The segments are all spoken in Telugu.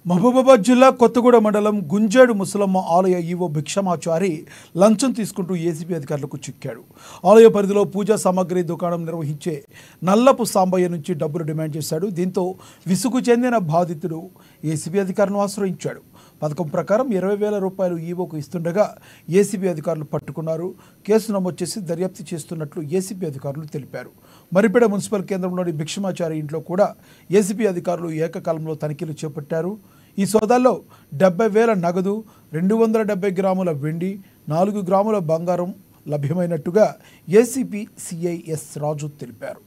మహబూబాబాద్ జిల్లా కొత్తగూడ మండలం గుంజేడు ముసలమ్మ ఆలయ ఈవో భిక్షమాచారి లంచం తీసుకుంటూ ఏసీబీ అధికారులకు చిక్కాడు ఆలయ పరిధిలో పూజా సామాగ్రి దుకాణం నిర్వహించే నల్లపు సాంబయ్య నుంచి డబ్బులు డిమాండ్ చేశాడు దీంతో విసుగు చెందిన బాధితుడు ఏసీబీ అధికారులను ఆశ్రయించాడు పథకం ప్రకారం ఇరవై వేల రూపాయలు ఈవోకు ఇస్తుండగా ఏసీబీ అధికారులు పట్టుకున్నారు కేసు నమోదు చేసి దర్యాప్తు చేస్తున్నట్లు ఏసీబీ అధికారులు తెలిపారు మరిపేడ మున్సిపల్ కేంద్రంలోని భిక్షమాచారి ఇంట్లో కూడా ఏసీబీ అధికారులు ఏకకాలంలో తనిఖీలు చేపట్టారు ఈ సోదాల్లో డెబ్బై వేల నగదు రెండు వందల డెబ్బై గ్రాముల వెండి నాలుగు గ్రాముల బంగారం లభ్యమైనట్టుగా ఏసీపీ సిఐఎస్ రాజు తెలిపారు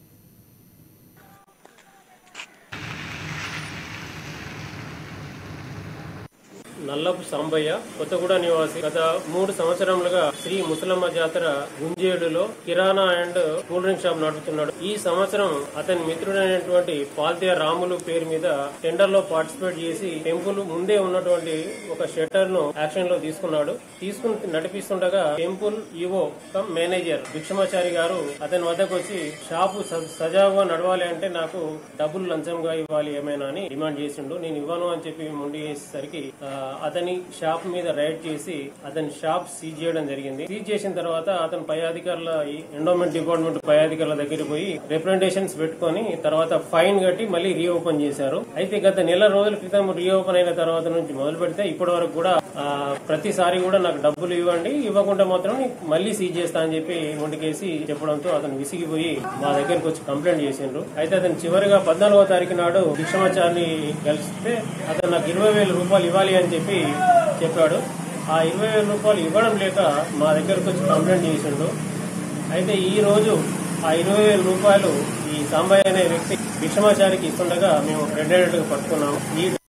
నల్లపు సాంబయ్య కొత్తగూడ నివాసి గత మూడు సంవత్సరములుగా శ్రీ ముసలమ్మ జాతర గుంజేడులో kirana and cool drink shop నడుపుతున్నాడు ఈ సంవత్సరం అతని మిత్రుడైనటువంటి పాల్తీయ రాములు పేరు మీద టెండర్ లో పార్టిసిపేట్ చేసి టెంపుల్ ముందే ఉన్నటువంటి ఒక షట్టర్ ను యాక్షన్ లో తీసుకున్నాడు తీసుకుని నడిపిస్తుండగా temple EO cum manager Bhikshamachari గారు అతని వద్దకు వచ్చి షాపు స- సజావుగా నడవాలి అంటే నాకు డబ్బులు లంచంగా ఇవ్వాలి ఏమైనా అని డిమాండ్ చేసిండు నేను ఇవ్వను అని చెప్పి మొండి చేసేసరికి ఆ, అతని షాప్ మీద రైడ్ చేసి అతని షాప్ సీజ్ చేయడం జరిగింది సీజ్ చేసిన తర్వాత అతను పై అధికారుల ఎండోమెంట్ డిపార్ట్మెంట్ పై అధికారుల దగ్గరికి పోయి రిప్రజెంటేషన్స్ పెట్టుకొని తర్వాత ఫైన్ కట్టి మళ్ళీ రీఓపెన్ చేశారు అయితే గత నెల రోజుల క్రితం రీఓపెన్ అయిన తర్వాత నుంచి మొదలు పెడితే ఇప్పటి వరకు కూడా ఆ, ప్రతిసారి కూడా నాకు డబ్బులు ఇవ్వండి ఇవ్వకుండా మాత్రం మళ్ళీ సీజ్ చేస్తా అని చెప్పి మొండికేసి చెప్పడంతో అతను విసిగిపోయి మా దగ్గరికి వచ్చి కంప్లైంట్ చేసిండ్రు అయితే అతను చివరిగా పద్నాలుగో తారీఖు నాడు భిక్షమాచారిని కలిస్తే అతను నాకు ఇరవై వేల రూపాయలు ఇవ్వాలి అని చెప్పి చెప్పాడు ఆ ఇరవై వేల రూపాయలు ఇవ్వడం లేక మా దగ్గరకు వచ్చి కంప్లైంట్ చేసిండు అయితే ఈ రోజు ఆ ఇరవై వేల రూపాయలు ఈ సాంబయ్య అనే వ్యక్తి భిక్షమాచారికి ఇస్తుండగా మేము రెడ్ హ్యాండెడ్ గా పట్టుకున్నాము ఈ